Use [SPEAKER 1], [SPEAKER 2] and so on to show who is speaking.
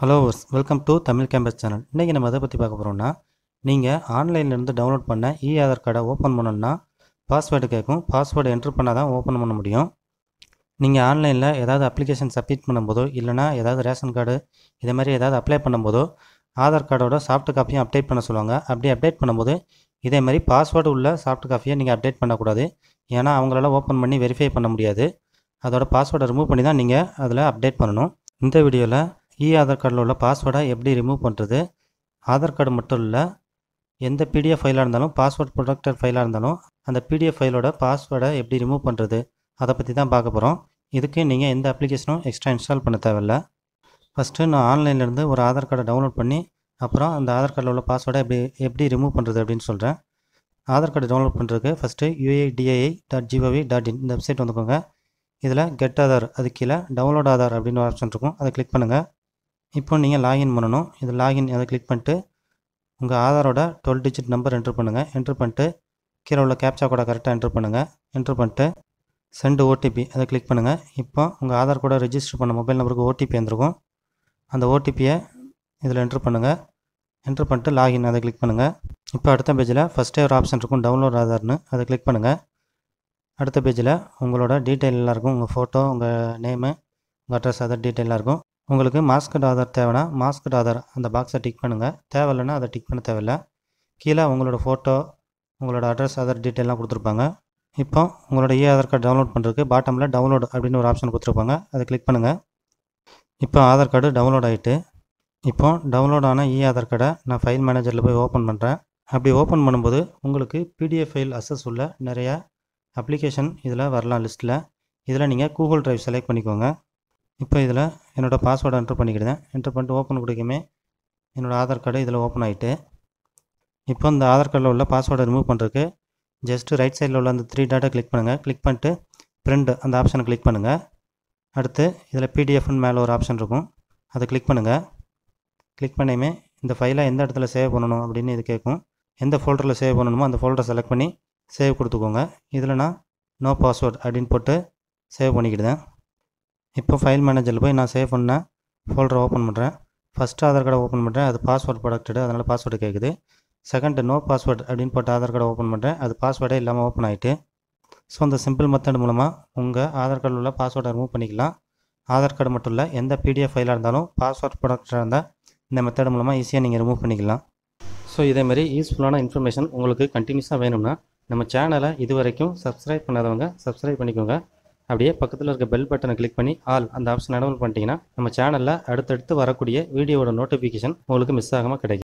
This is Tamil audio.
[SPEAKER 1] hello welcome to Tamil campus channel இன்றைக்கி நம்ம எதை பற்றி பார்க்க போகிறோம்னா நீங்கள் ஆன்லைன்லேருந்து டவுன்லோட் பண்ண இ ஆதார் கார்டை ஓப்பன் பண்ணணும்னா பாஸ்வேர்டு கேட்கும் பாஸ்வேர்டு என்ட்ரு பண்ணால் தான் ஓப்பன் பண்ண முடியும் நீங்கள் ஆன்லைனில் ஏதாவது அப்ளிகேஷன் சப்மிட் பண்ணும்போதோ இல்லைனா ஏதாவது ரேஷன் கார்டு இதே மாதிரி ஏதாவது அப்ளை பண்ணும்போதோ ஆதார் கார்டோட சாஃப்ட் காப்பியும் அப்டேட் பண்ண சொல்லுவாங்க அப்படி அப்டேட் பண்ணும்போது இதே மாதிரி பாஸ்வேர்டு உள்ள சாஃப்ட் காப்பியை நீங்கள் அப்டேட் பண்ணக்கூடாது ஏன்னா அவங்களால ஓப்பன் பண்ணி வெரிஃபை பண்ண முடியாது அதோட பாஸ்வேர்டை ரிமூவ் பண்ணி தான் நீங்கள் அதில் அப்டேட் பண்ணணும் இந்த வீடியோவில் இ ஆதார் கார்டில் உள்ள பாஸ்வேர்டை எப்படி ரிமூவ் பண்ணுறது ஆதார் கார்டு மட்டும் இல்லை எந்த பிடிஎஃப் ஃபைலாக இருந்தாலும் பாஸ்வேர்ட் ப்ரொடக்டர் ஃபைலாக இருந்தாலும் அந்த பிடிஎஃப் ஃபைலோட பாஸ்வேர்டை எப்படி ரிமூவ் பண்ணுறது அதை பற்றி தான் பார்க்க போகிறோம் இதுக்கு நீங்கள் எந்த அப்ளிகேஷனும் எக்ஸ்ட்ரா இன்ஸ்டால் பண்ண தேவையில்ல ஃபஸ்ட்டு நான் ஆன்லைன்லேருந்து ஒரு ஆதார் கார்டை டவுன்லோட் பண்ணி அப்புறம் அந்த ஆதார் கார்டில் உள்ள பாஸ்வேர்டை எப்படி எப்படி ரிமூவ் பண்ணுறது அப்படின்னு சொல்கிறேன் ஆதார் கார்டு டவுன்லோட் பண்ணுறதுக்கு first UIDAI dot gov dot in இந்த வெப்சைட் வந்துக்கோங்க இதில் கெட் ஆதார் அது கீழே டவுன்லோட் ஆதார் அப்படின்னு ஒரு ஆப்ஷன் இருக்கும் அதை கிளிக் பண்ணுங்கள் இப்போ நீங்கள் லாகின் பண்ணணும் இது லாகின் அதை கிளிக் பண்ணிட்டு உங்கள் ஆதாரோட டுவெல் டிஜிட் நம்பர் என்ட்ரு பண்ணுங்கள் என்ட்ரு பண்ணிட்டு கீழே உள்ள கேப்சா கோடை கரெக்டாக என்ட்ரு பண்ணுங்கள் என்ட்ரு பண்ணிட்டு சென்ட் ஓடிபி அதை கிளிக் பண்ணுங்கள் இப்போ உங்கள் ஆதார் கூட ரெஜிஸ்டர் பண்ண மொபைல் நம்பருக்கு ஓடிபி வந்திருக்கும் அந்த ஓடிபியை இதில் என்ட்ரு பண்ணுங்கள் என்ட்ரு பண்ணிட்டு லாகின் அதை கிளிக் பண்ணுங்கள் இப்போ அடுத்த பேஜில் ஃபஸ்ட்டே ஒரு ஆப்ஷன் இருக்கும் டவுன்லோட் ஆதார்னு அதை கிளிக் பண்ணுங்கள் அடுத்த பேஜில் உங்களோட டீட்டெயில் எல்லாம் இருக்கும் உங்கள் ஃபோட்டோ உங்கள் நேமு உங்கள் அட்ரஸ் அதர் டீட்டெயிலாக இருக்கும் உங்களுக்கு மாஸ்கட் ஆதார் தேவைன்னா மாஸ்கட் ஆதார் அந்த பாக்ஸை டிக் பண்ணுங்கள் தேவையில்லைன்னா அதை டிக் பண்ண தேவையில்ல கீழே உங்களோட ஃபோட்டோ உங்களோட அட்ரஸ் அதர் டீட்டெயிலாம் கொடுத்துருப்பாங்க இப்போ உங்களோட இ ஆதார் கார்டு டவுன்லோட் பண்ணுறதுக்கு பாட்டமில் டவுன்லோட் அப்படின்னு ஒரு ஆப்ஷன் கொடுத்துருப்பாங்க அதை கிளிக் பண்ணுங்கள் இப்போ ஆதார் கார்டு டவுன்லோட் ஆகிட்டு இப்போ டவுன்லோட் ஆன இ ஆதார் கார்டை நான் ஃபைல் மேனேஜரில் போய் ஓப்பன் பண்ணுறேன் அப்படி ஓப்பன் பண்ணும்போது உங்களுக்கு பிடிஎஃப் ஃபைல் அசஸ் உள்ள நிறையா அப்ளிகேஷன் இதில் வரலாம் லிஸ்ட்டில் இதில் நீங்கள் கூகுள் ட்ரைவ் செலக்ட் பண்ணிக்கோங்க இப்போ இதில் என்னோடய பாஸ்வேர்டை என்ட்ரு பண்ணிக்கிட்டேன் என்ட்ரு பண்ணிட்டு ஓப்பன் கொடுக்குமே என்னோடய ஆதார் கார்டு இதில் ஓப்பன் ஆகிட்டு இப்போ இந்த ஆதார் கார்டில் உள்ள பாஸ்வேர்டை ரிமூவ் பண்ணுறதுக்கு ஜஸ்ட்டு ரைட் சைடில் உள்ள அந்த த்ரீ டாட்டை கிளிக் பண்ணுங்கள் கிளிக் பண்ணிட்டு பிரிண்ட் அந்த ஆப்ஷனை கிளிக் பண்ணுங்கள் அடுத்து இதில் பிடிஎஃப்னு மேலே ஒரு ஆப்ஷன் இருக்கும் அதை கிளிக் பண்ணுங்கள் கிளிக் பண்ணியுமே இந்த ஃபைலை எந்த இடத்துல சேவ் பண்ணணும் அப்படின்னு இது கேட்கும் எந்த ஃபோல்டரில் சேவ் பண்ணணுமோ அந்த ஃபோல்டரை செலக்ட் பண்ணி சேவ் கொடுத்துக்கோங்க இதில் நான் நோ பாஸ்வேர்ட் அப்படின்னு போட்டு சேவ் பண்ணிக்கிடுதேன் இப்போ ஃபைல் மேனேஜரில் போய் நான் சேவ் பண்ண ஃபோல்டரை ஓப்பன் பண்ணுறேன் ஃபஸ்ட்டு ஆதார் கார்டை ஓப்பன் பண்ணுறேன் அது பாஸ்வேர்ட் ப்ரொடக்டடு அதனால் பாஸ்வேர்டு கேட்குது செகண்ட் நோ பாஸ்வேர்ட் அப்படின்னு போட்டு ஆதார் கார்டை ஓப்பன் பண்ணுறேன் அது பாஸ்வேர்டே இல்லாமல் ஓப்பன் ஆகிட்டு ஸோ அந்த சிம்பிள் மெத்தட் மூலமாக உங்கள் ஆதார் கார்டில் உள்ள பாஸ்வேர்டை ரிமூவ் பண்ணிக்கலாம் ஆதார் கார்டு மட்டும் இல்லை எந்த பிடிஎஃப் ஃபைலாக இருந்தாலும் பாஸ்வேர்ட் ப்ரொடக்டராக இருந்தால் இந்த மெத்தட் மூலமாக ஈஸியாக நீங்கள் ரிமூவ் பண்ணிக்கலாம் ஸோ இதேமாரி யூஸ்ஃபுல்லான இன்ஃபர்மேஷன் உங்களுக்கு கண்டினியூஸாக வேணும்னா நம்ம சேனலை இது வரைக்கும் சப்ஸ்கிரைப் பண்ணாதவங்க சப்ஸ்கிரைப் பண்ணிக்கோங்க அப்படியே பக்கத்தில் இருக்க பெல் பட்டனை கிளிக் பண்ணி ஆல் அந்த ஆப்ஷன் எனபிள் பண்ணிட்டீங்கன்னா நம்ம சேனலில் அடுத்தடுத்து வரக்கூடிய வீடியோவோட நோட்டிஃபிகேஷன் உங்களுக்கு மிஸ் ஆகாமல் கிடைக்கும்